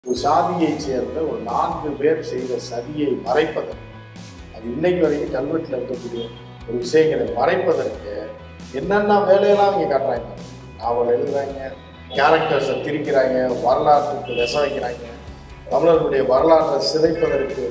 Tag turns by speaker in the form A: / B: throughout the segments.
A: ஒரு சாதியைச் சேர்ந்த ஒரு நான்கு பேர் செய்த சதியை மறைப்பதற்கு அது இன்னைக்கு வரைக்கும் கல்வெட்டில் இருக்கக்கூடிய ஒரு விஷயங்களை மறைப்பதற்கு என்னென்ன வேலையெல்லாம் இங்கே காட்டுறாங்க நாவல் எழுதுறாங்க கேரக்டர்ஸை திரிக்கிறாங்க வரலாற்றுக்கு விச வைக்கிறாங்க தமிழர்களுடைய வரலாற்றை சிதைப்பதற்கு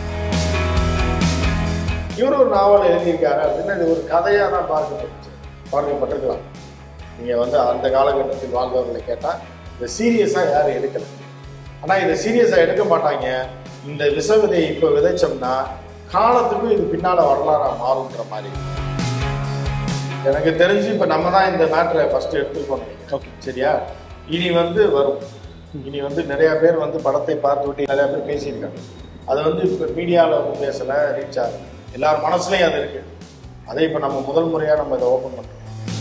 A: இவர் ஒரு நாவல் எழுதியிருக்காரு அப்படின்னா இது ஒரு கதையாக தான் பார்க்கப்பட்டு பார்க்கப்பட்டிருக்கலாம் நீங்கள் வந்து அந்த காலகட்டத்தில் வாழ்ந்தவர்களை கேட்டால் இதை சீரியஸாக யாரும் எடுக்கலை ஆனால் இதை சீரியஸாக எடுக்க மாட்டாங்க இந்த விஷ விதையை இப்போ விதைச்சோம்னா காலத்துக்கும் இது பின்னால் வரலாறா மாறுன்ற மாதிரி எனக்கு தெரிஞ்சு இப்போ நம்ம தான் இந்த மேட்ரை ஃபஸ்ட்டு எடுத்துருக்கோம் நினைக்கிறேன்
B: ஓகே
A: சரியா இனி வந்து வரும் இனி வந்து நிறைய பேர் வந்து படத்தை பார்த்து விட்டு நிறைய பேர் பேசியிருக்காங்க அது வந்து இப்போ மீடியாவில் வந்து பேசலை ரீச் ஆகுது எல்லார் மனசுலையும் அது இருக்குது அதை இப்போ நம்ம முதல் முறையாக நம்ம இதை ஓப்பன் பண்ணுறோம்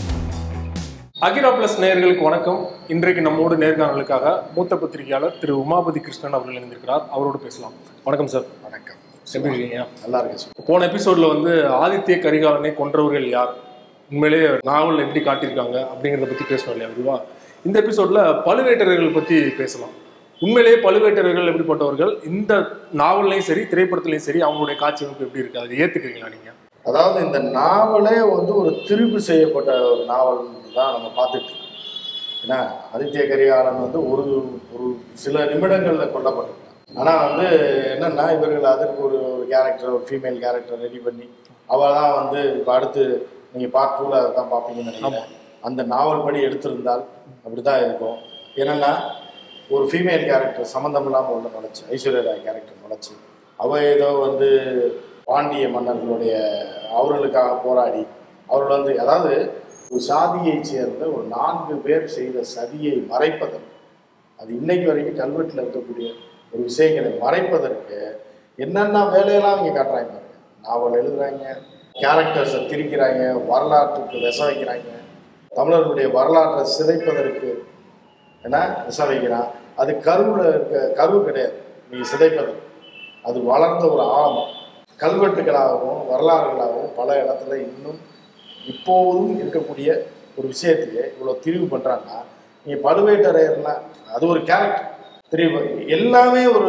B: அகிரா பிளஸ் நேயர்களுக்கு வணக்கம் இன்றைக்கு நம்மோடு நேர்காணலுக்காக மூத்த பத்திரிகையாளர் திரு உமாபதி கிருஷ்ணன் அவர்கள் இணைந்திருக்கிறார் அவரோடு பேசலாம் வணக்கம் சார்
A: வணக்கம்
B: எப்படி இருக்கீங்க
A: நல்லா இருக்கு சார்
B: போன எபிசோட்ல வந்து ஆதித்ய கரிகாலனை கொன்றவர்கள் யார் உண்மையிலேயே நாவல் எப்படி காட்டியிருக்காங்க அப்படிங்கிறத பத்தி பேசணும் இல்லையா விரிவா இந்த எபிசோட்ல பழுவேட்டரர்கள் பத்தி பேசலாம் உண்மையிலேயே பழுவேட்டரர்கள் எப்படிப்பட்டவர்கள் இந்த நாவல்லையும் சரி திரைப்படத்துலையும் சரி அவங்களுடைய காட்சி அமைப்பு எப்படி இருக்கு அதை ஏத்துக்கிறீங்களா நீங்க
A: அதாவது இந்த நாவலே வந்து ஒரு திருப்பு செய்யப்பட்ட ஒரு நாவல் தான் நம்ம பார்த்துட்டு இருக்கோம் ஏன்னா ஆதித்ய கரிகாலன் வந்து ஒரு ஒரு சில நிமிடங்களில் கொல்லப்பட்டிருக்கான் ஆனால் வந்து என்னன்னா இவர்கள் அதற்கு ஒரு ஒரு கேரக்டர் ஒரு ஃபீமேல் கேரக்டர் ரெடி பண்ணி அவள் தான் வந்து இப்போ அடுத்து நீங்கள் பார்ட் டூவில் அதை தான் பார்ப்பீங்கன்னு நினைக்கிறேன் அந்த நாவல் படி எடுத்திருந்தால் அப்படி தான் இருக்கும் என்னென்னா ஒரு ஃபீமேல் கேரக்டர் சம்மந்தம் இல்லாமல் உள்ள நுழைச்சு ஐஸ்வர்யா ராய் கேரக்டர் நுழைச்சு அவள் ஏதோ வந்து பாண்டிய மன்னர்களுடைய அவர்களுக்காக போராடி அவர்கள் வந்து அதாவது ஒரு சாதியைச் சேர்ந்த ஒரு நான்கு பேர் செய்த சதியை மறைப்பதற்கு அது இன்னைக்கு வரைக்கும் கல்வெட்டில் இருக்கக்கூடிய ஒரு விஷயங்களை மறைப்பதற்கு என்னென்ன வேலையெல்லாம் இங்கே காட்டுறாங்க பாருங்க. நாவல் எழுதுறாங்க கேரக்டர்ஸை திரிக்கிறாங்க வரலாற்றுக்கு விச வைக்கிறாங்க தமிழர்களுடைய வரலாற்றை சிதைப்பதற்கு என்ன விச வைக்கிறான் அது கருவில் இருக்க கருவு கிடையாது நீ சிதைப்பதற்கு அது வளர்ந்த ஒரு ஆழம் கல்வெட்டுகளாகவும் வரலாறுகளாகவும் பல இடத்துல இன்னும் இப்போதும் இருக்கக்கூடிய ஒரு விஷயத்தையே இவ்வளோ திரிவு பண்ணுறாங்கன்னா நீங்கள் பழுவேட்டரையர்னா அது ஒரு கேரக்டர் திரிவு எல்லாமே ஒரு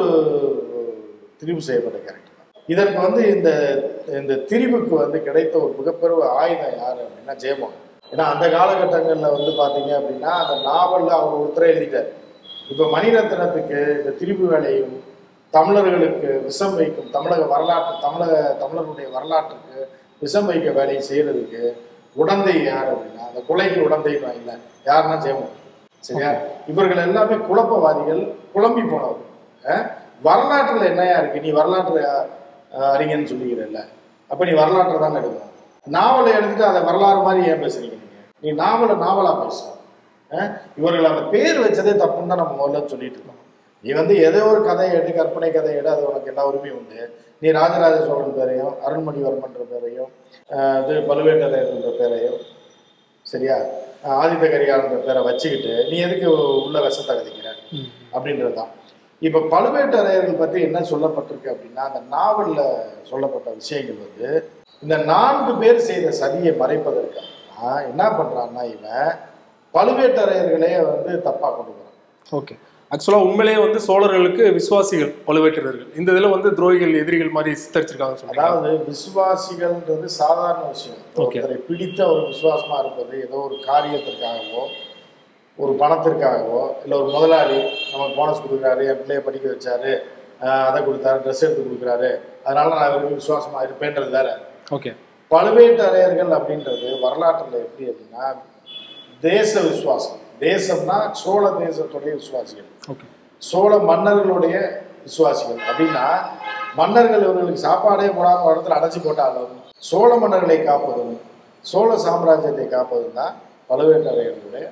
A: திரிவு செய்யப்பட்ட கேரக்டர் இதற்கு வந்து இந்த இந்த திரிவுக்கு வந்து கிடைத்த ஒரு மிகப்பெரிய ஆயுதம் யார் அப்படின்னா ஜெயமோகன் ஏன்னா அந்த காலகட்டங்களில் வந்து பார்த்தீங்க அப்படின்னா அந்த நாவலில் அவர் ஒருத்தரை எழுதிட்டார் இப்போ மணிரத்னத்துக்கு இந்த திரிவு வேலையும் தமிழர்களுக்கு விஷம் வைக்கும் தமிழக வரலாற்று தமிழக தமிழர்களுடைய வரலாற்றுக்கு விஷம் வைக்க வேலையை செய்யறதுக்கு உடந்தை யார் அப்படின்னா அந்த கொலைக்கு உடந்தை இல்லை யாருன்னா ஜெயமோகன் சரியா இவர்கள் எல்லாமே குழப்பவாதிகள் குழம்பி போனவர்கள் அஹ் வரலாற்றுல என்னையா இருக்கு நீ வரலாற்று அஹ், அறிஞன்னு சொல்லிக்கிறல்ல அப்ப நீ வரலாற்றை தானே எடுக்கணும் நாவலை எடுத்துட்டு அதை வரலாறு மாதிரி ஏன் பேசுறீங்க நீங்க நீ நாவலை நாவலா பேசு அஹ், இவர்கள் அந்த பேர் வச்சதே தப்புன்னு தான் நம்ம முதல்ல சொல்லிட்டு இருக்கோம் நீ வந்து ஏதோ ஒரு கதையை எடு கற்பனை கதையை எடு அது உனக்கு எல்லா உரிமையும் உண்டு நீ ராஜராஜ சோழன் பேரையும் அருண்மொழிவர்மன்ற பேரையும் அஹ், இது பழுவேட்டரையர்ன்ற பேரையும் சரியா அஹ், ஆதித்த கரிகாலன்ற பேரை வச்சுக்கிட்டு நீ எதுக்கு உள்ள விஷத்தை கதைக்கிற அப்படின்றது தான் இப்போ பழுவேட்டரையர்கள் பற்றி என்ன சொல்லப்பட்டிருக்கு அப்படின்னா அந்த நாவலில் சொல்லப்பட்ட விஷயங்கள் வந்து இந்த நான்கு பேர் செய்த சதியை மறைப்பதற்காக என்ன பண்ணுறான்னா இவன் பழுவேட்டரையர்களே வந்து தப்பாக கொண்டு போகிறான்
B: ஓகே ஆக்சுவலா உண்மையிலேயே வந்து சோழர்களுக்கு விசுவாசிகள் பழுவேட்டரர்கள் இந்த இதுல வந்து துரோகிகள் எதிரிகள் மாதிரி சித்தரிச்சிருக்காங்கன்னு சொல்றாங்க
A: அதாவது விசுவாசிகள்ன்றது சாதாரண விஷயம்
B: Okay.
A: ஒருத்தரை பிடித்த ஒரு விசுவாசமா இருப்பது ஏதோ ஒரு காரியத்திற்காகவோ ஒரு பணத்திற்காகவோ இல்லை ஒரு முதலாளி நமக்கு போனஸ் கொடுக்குறாரு என் பிள்ளைய படிக்க வச்சாரு ஆஹ் அதை கொடுத்தாரு ட்ரெஸ் எடுத்து கொடுக்குறாரு அதனால நான் இவருக்கு விசுவாசமா இருப்பேன்றது வேற
B: ஓகே
A: பழுவேட்டரையர்கள் அப்படின்றது வரலாற்றில் எப்படி அப்படின்னா தேச விசுவாசம் தேசம்னா சோழ தேசத்துடைய விசுவாசிகள்
B: ஓகே
A: சோழ மன்னர்களுடைய விசுவாசிகள் அப்படின்னா மன்னர்கள் இவர்களுக்கு சாப்பாடே போடாமல் இடத்துல அடைச்சி போட்டாலும் சோழ மன்னர்களை காப்பதும் சோழ சாம்ராஜ்யத்தை காப்பதும் தான் பழுவேட்டரையர்களுடைய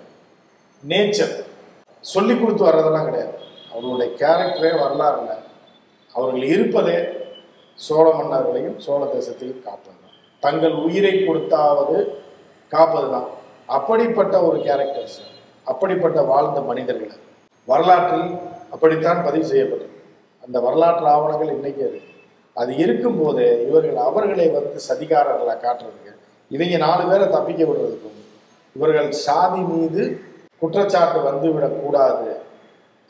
A: நேச்சர் சொல்லி கொடுத்து வர்றதெல்லாம் கிடையாது அவர்களுடைய கேரக்டரே வரலாறு இல்லை அவர்கள் இருப்பதே சோழ மன்னர்களையும் சோழ தேசத்தையும் காப்பது தான் தங்கள் உயிரை கொடுத்தாவது காப்பது தான் அப்படிப்பட்ட ஒரு கேரக்டர்ஸ் அப்படிப்பட்ட வாழ்ந்த மனிதர்கள் வரலாற்றில் அப்படித்தான் பதிவு செய்யப்பட்டது அந்த வரலாற்று ஆவணங்கள் இன்னைக்கு இருக்கு அது இருக்கும்போது இவர்கள் அவர்களை வந்து சதிகாரர்களாக காட்டுறதுக்கு இவங்க நாலு பேரை தப்பிக்க விடுறதுக்கும் இவர்கள் சாதி மீது குற்றச்சாட்டு வந்துவிடக்கூடாது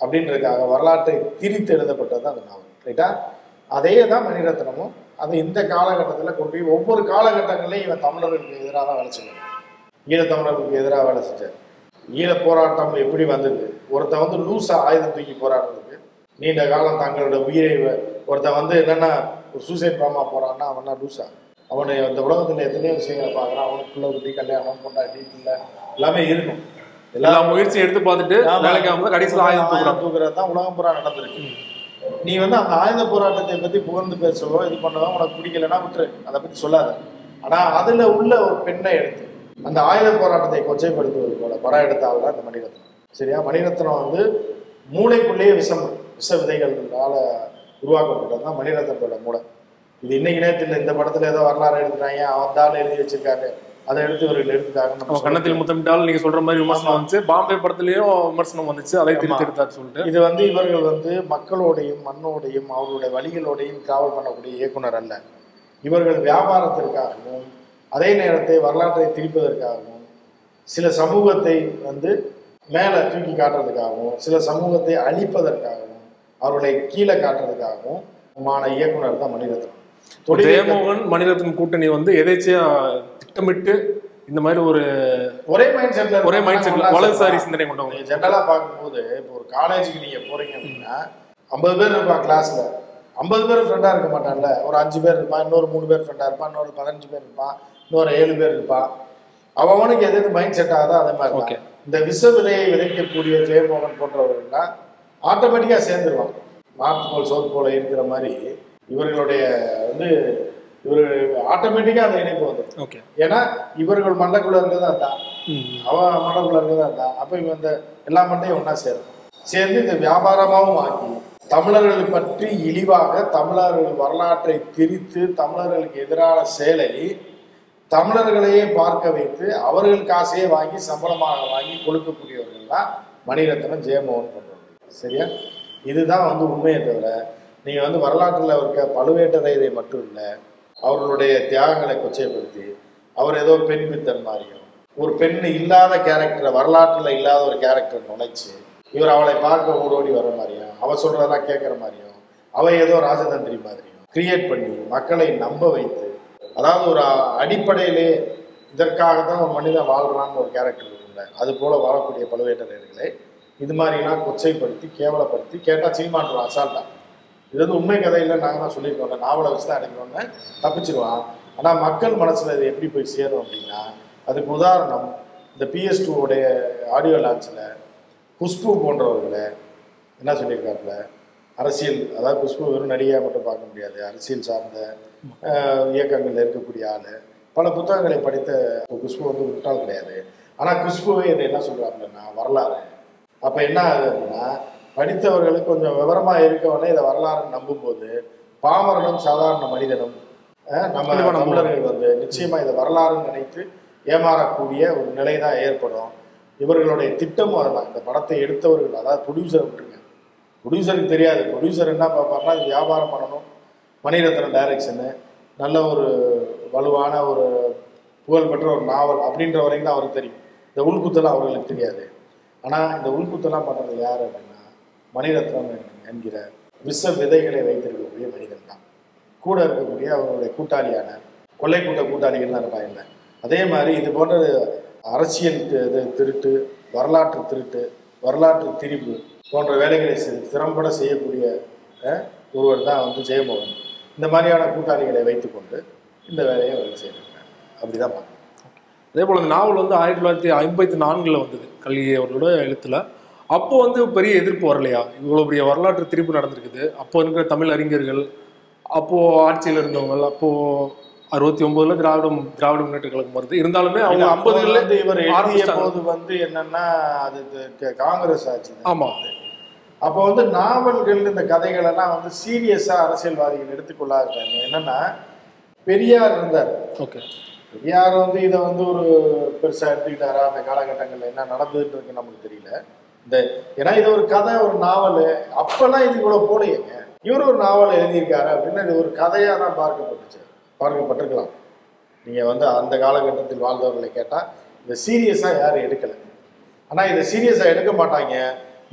A: அப்படின்றதுக்காக வரலாற்றை திரித்து எழுதப்பட்டது தான் அந்த நாவல் ரைட்டா அதே தான் மணிரத்னமும் அது இந்த காலகட்டத்தில் கொண்டு போய் ஒவ்வொரு காலகட்டங்களையும் இவன் தமிழர்களுக்கு எதிராக தான் வேலை செய்யணும் ஈழத்தமிழர்களுக்கு எதிராக வேலை செஞ்சார் ஈழ போராட்டம் எப்படி வந்தது ஒருத்தன் வந்து லூசா ஆயுதம் தூக்கி போராடுறதுக்கு நீண்ட காலம் தங்களோட உயிரை வ- ஒருத்தன் வந்து என்னன்னா ஒரு சூசைட் பாமா போறான்னா அவனா லூசா அவனை இந்த உலகத்துல எத்தனையோ விஷயங்களை பார்க்கறான் அவனுக்கு பிள்ளை குட்டி கல்யாணம் பொண்டாட்டி பிள்ளை எல்லாமே இருக்கும்
B: எல்லா முயற்சியும் எடுத்து பார்த்துட்டு
A: ஆமா.
B: வேலைக்கு ஆகும்போது கடைசியில் ஆயுதம் தூக்குறாங்க
A: தூக்குறது தான் உலகம் பூரா நடந்திருக்கு நீ வந்து அந்த ஆயுத போராட்டத்தை பத்தி புகழ்ந்து பேசவோ இது பண்ணவோ உனக்கு பிடிக்கலன்னா விட்டுரு அதை பத்தி சொல்லாத ஆனா அதுல உள்ள ஒரு பெண்ணை எடுத்து அந்த ஆயுத போராட்டத்தை கொச்சைப்படுத்துவது போல படம் எடுத்த ஆள் தான் இந்த மணிரத்னம் சரியா மணிரத்னம் வந்து மூளைக்குள்ளேயே விஷம் விஷ விதைகளால உருவாக்கப்பட்டது தான் மணிரத்னத்தோட மூளை இது இன்னைக்கு நேரத்தில் இந்த படத்துல ஏதோ வரலாறு எடுத்துட்டாங்க அவன் தான் எழுதி வச்சிருக்காரு அதை எடுத்து இவர்கள் எடுத்துட்டாங்கன்னு நம்ம
B: நம்ம கன்னத்தில் முத்தமிட்டால் நீங்க சொல்ற மாதிரி விமர்சனம் வந்துச்சு பாம்பே படத்துலயும் விமர்சனம் வந்துச்சு அதை திருத்தி எடுத்தாரு சொல்லிட்டு
A: இது வந்து இவர்கள் வந்து மக்களோடையும் மண்ணோடையும் அவர்களுடைய வழிகளோடையும் டிராவல் பண்ணக்கூடிய இயக்குனர் அல்ல இவர்கள் வியாபாரத்திற்காகவும் அதே நேரத்தை வரலாற்றை திரிப்பதற்காகவும் சில சமூகத்தை வந்து மேலே தூக்கி காட்டுறதுக்காகவும் சில சமூகத்தை அழிப்பதற்காகவும் அவர்களை கீழே காட்டுறதுக்காகவும் மான இயக்குனர் தான் மணிரத்னம் தொழில்
B: ஜெயமோகன் மணிரத்னம் கூட்டணி வந்து எதேச்சியா திட்டமிட்டு இந்த மாதிரி ஒரு
A: ஒரே மைண்ட் செட்ல
B: ஒரே மைண்ட் செட்ல வலதுசாரி சிந்தனை கொண்டவங்க
A: நீங்க ஜென்ரலா பார்க்கும்போது இப்போ ஒரு காலேஜுக்கு நீங்க போறீங்க அப்படின்னா ஐம்பது பேர் இருப்பான் கிளாஸ்ல ஐம்பது பேர் ஃப்ரெண்டா இருக்க மாட்டான்ல ஒரு அஞ்சு பேர் இருப்பான் இன்னொரு மூணு பேர் ஃப்ரெண்டா இருப்பான் இன்னொரு பதினஞ்சு பேர் இருப்பான் இன்னொரு ஏழு பேர் இருப்பான் அவனுக்கு எது எது மைண்ட் செட் ஆகுதோ அதே மாதிரி
B: Okay.
A: தான். இந்த விஷ விதையை விதைக்கக்கூடிய ஜெயமோகன் போன்றவர்கள்லாம் ஆட்டோமேட்டிக்கா சேர்ந்துருவாங்க மாட்டு போல் சோறு போல இருக்கிற மாதிரி இவர்களுடைய வந்து இவர் ஆட்டோமேட்டிக்கா அந்த இணைப்பு வந்துடும்
B: ஓகே
A: ஏன்னா இவர்கள் மண்டக்குள்ள இருக்கிறது அதான் அவன் மண்டக்குள்ள இருக்கிறது அதான் அப்ப இவன் இந்த எல்லா மண்டையும் ஒண்ணா சேரும் சேர்ந்து இந்த வியாபாரமாகவும் ஆக்கி தமிழர்களை பற்றி இழிவாக தமிழர்கள் வரலாற்றை திரித்து தமிழர்களுக்கு எதிரான செயலை தமிழர்களையே பார்க்க வைத்து அவர்கள் காசையே வாங்கி சம்பளமாக வாங்கி கொடுக்கக்கூடியவர்கள் தான் மணிரத்னம் ஜெயமோகன் போன்றவர்கள் சரியா இதுதான் வந்து உண்மையை தவிர நீங்க வந்து வரலாற்றில் இருக்க பழுவேட்டரையரை மட்டும் இல்லை அவர்களுடைய தியாகங்களை கொச்சைப்படுத்தி அவர் ஏதோ பெண் பித்தன் மாதிரியும் ஒரு பெண் இல்லாத கேரக்டரை வரலாற்றில் இல்லாத ஒரு கேரக்டர் நுழைச்சு இவர் அவளை பார்க்க ஓடோடி வர மாதிரியும் அவ சொல்றதெல்லாம் கேட்குற மாதிரியும் அவ ஏதோ ராஜதந்திரி மாதிரியும் கிரியேட் பண்ணி மக்களை நம்ப வைத்து அதாவது ஒரு அடிப்படையிலே இதற்காக தான் ஒரு மனிதன் வாழ்றான்னு ஒரு கேரக்டர் இருக்குல்ல அது போல வாழக்கூடிய பழுவேட்டரையர்களை இது மாதிரிலாம் கொச்சைப்படுத்தி கேவலப்படுத்தி கேட்டால் சீமாட்டுவான் அசால்ட்டா இது வந்து உண்மை கதையில் நாங்கள் தான் சொல்லியிருக்கோம் அந்த நாவலை வச்சு தான் எடுக்கிறோன்னு தப்பிச்சிருவான் ஆனால் மக்கள் மனசில் இது எப்படி போய் சேரும் அப்படின்னா அதுக்கு உதாரணம் இந்த பிஎஸ் உடைய ஆடியோ லான்ச்சில் குஷ்பு போன்றவர்களை என்ன சொல்லியிருக்காப்புல அரசியல் அதாவது குஷ்பு வெறும் நடிகையாக மட்டும் பார்க்க முடியாது அரசியல் சார்ந்த அஹ், இயக்கங்கள்ல இருக்கக்கூடிய ஆள் பல புத்தகங்களை படித்த குஷ்பு வந்து முட்டாள் கிடையாது ஆனால் குஷ்புவே இதை என்ன சொல்கிறாப்புலன்னா வரலாறு அப்போ என்ன ஆகுது அப்படின்னா படித்தவர்களுக்கு கொஞ்சம் விவரமா இருக்கவனே இதை வரலாறு நம்பும்போது பாமரனும் சாதாரண மனிதனும் அஹ், நம்ம
B: கண்டிப்பா நம்புவாங்க.
A: தமிழர்கள் வந்து நிச்சயமா இதை வரலாறுன்னு நினைத்து ஏமாறக்கூடிய ஒரு நிலை தான் ஏற்படும் இவர்களுடைய திட்டமும் அதுதான் இந்த படத்தை எடுத்தவர்கள் அதாவது ப்ரொடியூசர் விட்டுருங்க ப்ரொடியூசருக்கு தெரியாது ப்ரொடியூசர் என்ன பார்ப்பாருன்னா இது வியாபாரம் பண்ணணும் மணிரத்னம் டைரக்ஷனு நல்ல ஒரு வலுவான ஒரு புகழ்பெற்ற ஒரு நாவல் அப்படின்ற வரைக்கும் தான் அவருக்கு தெரியும் இந்த உள்குத்தெல்லாம் அவர்களுக்கு தெரியாது ஆனால் இந்த உள்குத்தெல்லாம் பண்ணுறது யார் அப்படின்னா மணிரத்னம் என்கிற விஷ விதைகளை வைத்திருக்கக்கூடிய மனிதன் தான் கூட இருக்கக்கூடிய அவருடைய கூட்டாளியான கொள்ளை கூட்ட கூட்டாளிகள்லாம் இருப்பாங்க அதே மாதிரி இது போன்ற அரசியல் தி- இது திருட்டு வரலாற்று திருட்டு வரலாற்று திரிப்பு போன்ற வேலைகளை செ- திறம்பட செய்யக்கூடிய அஹ், ஒருவர் தான் வந்து ஜெயமோகன் இந்த மாதிரியான கூட்டாளிகளை வைத்துக்கொண்டு இந்த வேலையை அவர் செய்திருக்காங்க அப்படிதான் பார்க்கணும்
B: அதே போல இந்த நாவல் வந்து ஆயிரத்தி தொள்ளாயிரத்தி ஐம்பத்தி நான்குல வந்தது கல்கி அவர்களோட எழுத்துல அப்போ வந்து பெரிய எதிர்ப்பு வரலையா இவ்வளவு பெரிய வரலாற்று திருப்பு நடந்திருக்குது அப்போ இருக்கிற தமிழ் அறிஞர்கள் அப்போ ஆட்சியில் இருந்தவங்க அப்போ அறுபத்தி ஒன்பதுல திராவிடம் திராவிட முன்னேற்ற கழகம் வருது இருந்தாலுமே அவங்க
A: அப்போ
B: ஐம்பதுல
A: வந்து இவர் எழுதிய
B: ஆரம்பிச்சிட்டாங்க.
A: போது வந்து என்னன்னா அது த- க- காங்கிரஸ் ஆட்சி தான்.
B: ஆமா
A: அப்போ வந்து நாவல்கள் இந்த கதைகள் எல்லாம் வந்து சீரியஸா அரசியல்வாதிகள் எடுத்துக்கொள்ளாதுட்டாங்க என்னன்னா பெரியார் இருந்தார்
B: ஓகே
A: பெரியார் வந்து இதை வந்து ஒரு பெருசா எடுத்துக்கிட்டாரா அந்த காலகட்டங்கள்ல என்ன நடந்ததுன்றது நமக்கு தெரியல இந்த ஏன்னா இது ஒரு கதை ஒரு நாவல் அப்பெல்லாம் இது இவ்வளவு போலையேங்க இவர் ஒரு நாவல் எழுதியிருக்காரு அப்படின்னு இது ஒரு கதையா தான் பார்க்கப்பட்டுச்சு பார்க்கப்பட்டிருக்கலாம் நீங்க வந்து அந்த காலகட்டத்தில் வாழ்ந்தவர்களை கேட்டா இதை சீரியஸா யாரும் எடுக்கல ஆனா இதை சீரியஸா எடுக்க மாட்டாங்க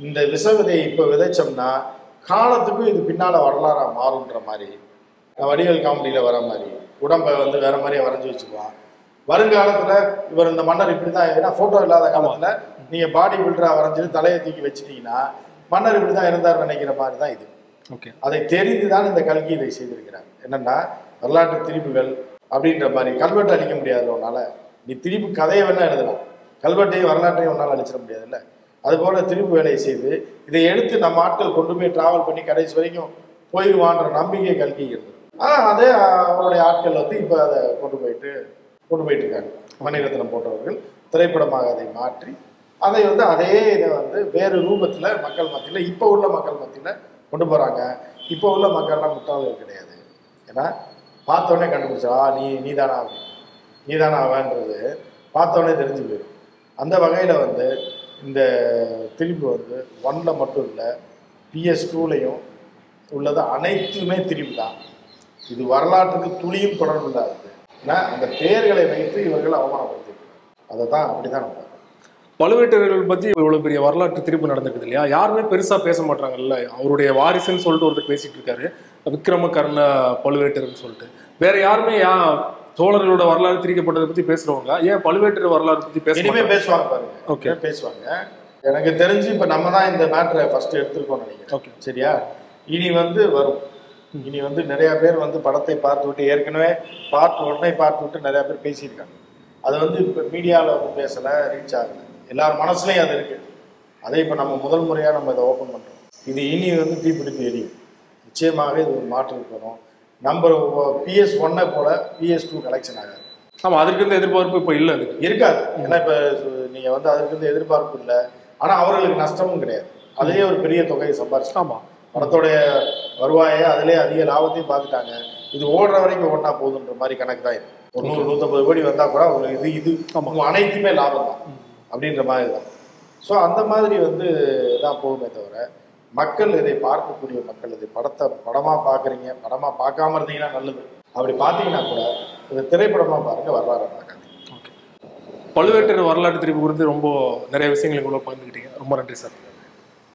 A: இந்த விஷ விதையை இப்போ விதைச்சோம்னா காலத்துக்கும் இது பின்னால வரலாறா மாறுன்ற மாதிரி வடிவேல் காமெடியில் வர மாதிரி உடம்பை வந்து வேற மாதிரியே வரைஞ்சி வச்சுக்குவான் வருங்காலத்துல இவர் இந்த மன்னர் இப்படி தான் ஏன்னா ஃபோட்டோ இல்லாத காலத்துல நீங்க பாடி பில்டரா வரைஞ்சிட்டு தலையை தூக்கி வச்சிட்டீங்கன்னா மன்னர் இப்படி தான் இருந்தார் நினைக்கிற மாதிரி தான் இது
B: ஓகே
A: அதை தெரிந்து தான் இந்த கல்கி இதை செய்திருக்கிறார் என்னன்னா வரலாற்று திரிப்புகள் அப்படின்ற மாதிரி கல்வெட்டு அழிக்க முடியாது உன்னால நீ திரிப்பு கதையை வேணா எழுதலாம் கல்வெட்டையும் வரலாற்றையும் உன்னால் அழிச்சிட முடியாதுல்ல அது போல திரிப்பு வேலையை செய்து இதை எடுத்து நம்ம ஆட்கள் கொண்டு போய் டிராவல் பண்ணி கடைசி வரைக்கும் போயிடுவான்ற நம்பிக்கை கல்கி இருந்தது ஆனால் அதே அவருடைய ஆட்கள் வந்து இப்போ அதை கொண்டு போயிட்டு கொண்டு போயிட்டு இருக்காங்க மணிரத்னம் போன்றவர்கள் திரைப்படமாக அதை மாற்றி அதை வந்து அதே இதை வந்து வேறு ரூபத்தில் மக்கள் மத்தியில் இப்போ உள்ள மக்கள் மத்தியில் கொண்டு போகிறாங்க இப்போ உள்ள மக்கள்லாம் முட்டாள்கள் கிடையாது ஏன்னா பார்த்தோன்னே கண்டுபிடிச்சா ஆ நீ நீதானா அப்படின்னு நீதானா அவன்றது பார்த்தோன்னே தெரிஞ்சு போயிடும் அந்த வகையில் வந்து இந்த திருப்பி வந்து ஒன்ல மட்டும் இல்லை பிஎஸ் டூலையும் உள்ளது அனைத்துமே திருப்பி தான் இது வரலாற்றுக்கு துளியும் தொடர்பு இல்லாதது ஏன்னா அந்த பெயர்களை வைத்து இவர்கள் அவமானப்படுத்திருக்கிறார் அதை தான் அப்படி தான் நம்ம பார்க்கணும்.
B: பழுவேட்டரையர்கள் பத்தி இவ்வளவு பெரிய வரலாற்று திருப்பு நடந்திருக்குது இல்லையா யாருமே பெருசா பேச மாட்டாங்கல்ல அவருடைய வாரிசுன்னு சொல்லிட்டு ஒருத்தர் பேசிட்டு இருக்காரு விக்ரம கர்ண பழுவேட்டர்னு சொல்லிட்டு வேற யாருமே யா சோழர்களோட வரலாறு திரிக்கப்பட்டதை பத்தி பேசுறவங்க ஏன் பழுவேட்டர் வரலாறு பத்தி பேச
A: இனிமே
B: மாட்டாங்க?
A: பேசுவாங்க பாருங்க
B: Okay.
A: இனிமே பேசுவாங்க எனக்கு தெரிஞ்சு இப்ப நம்ம தான் இந்த மேட்டரை ஃபர்ஸ்ட் எடுத்திருக்கோம்னு நினைக்கிறேன்
B: ஓகே
A: சரியா இனி வந்து வரும் இனி வந்து நிறைய பேர் வந்து படத்தை பார்த்து விட்டு ஏற்கனவே பார்த்து உடனே பார்த்து விட்டு நிறைய பேர் பேசியிருக்காங்க அது வந்து இப்போ மீடியாவில் வந்து பேசலை ரீச் ஆகலை எல்லார் மனசுலையும் அது இருக்கு அதை இப்போ நம்ம முதல் முறையாக நம்ம இதை ஓப்பன் பண்ணுறோம் இது இனி வந்து தீப்பிடித்து எரியும் நிச்சயமாக இது ஒரு மாற்றத்துக்கு வரும் நம்பர் பிஎஸ் ஒன்னை போல பிஎஸ் டூ கலெக்ஷன் ஆகாது
B: ஆமா அதற்கு இருந்த எதிர்பார்ப்பு இப்ப இல்ல அதுக்கு
A: இருக்காது ஏன்னா இப்போ நீங்கள் வந்து அதுக்கு வந்து எதிர்பார்ப்பு இல்லை ஆனால் அவர்களுக்கு நஷ்டமும் கிடையாது அதுலேயே ஒரு பெரிய தொகையை சம்பாரிச்சு
B: ஆமா
A: படத்தோடைய வருவாயை அதிலே அதிக லாபத்தையும் பார்த்துட்டாங்க இது ஓடுற வரைக்கும் ஓடினா போதுன்ற மாதிரி கணக்கு தான் இது ஒரு நூறு நூற்றம்பது கோடி வந்தால் கூட உங்களுக்கு இது இது
B: ஆமா.
A: உங்க அனைத்துமே லாபம் தான் அப்படின்ற மாதிரி தான் ஸோ அந்த மாதிரி வந்து தான் போகுமே தவிர மக்கள் இதை பார்க்கக்கூடிய மக்கள் இதை படத்தை படமாக பார்க்குறீங்க படமாக பார்க்காம இருந்தீங்கன்னா நல்லது அப்படி பார்த்தீங்கன்னா கூட இதை திரைப்படமாக பாருங்க வரலாறு பார்க்காது
B: பழுவேட்டர் வரலாற்று திருப்பு குறித்து ரொம்ப நிறைய விஷயங்களை கூட பகிர்ந்துக்கிட்டீங்க ரொம்ப நன்றி சார்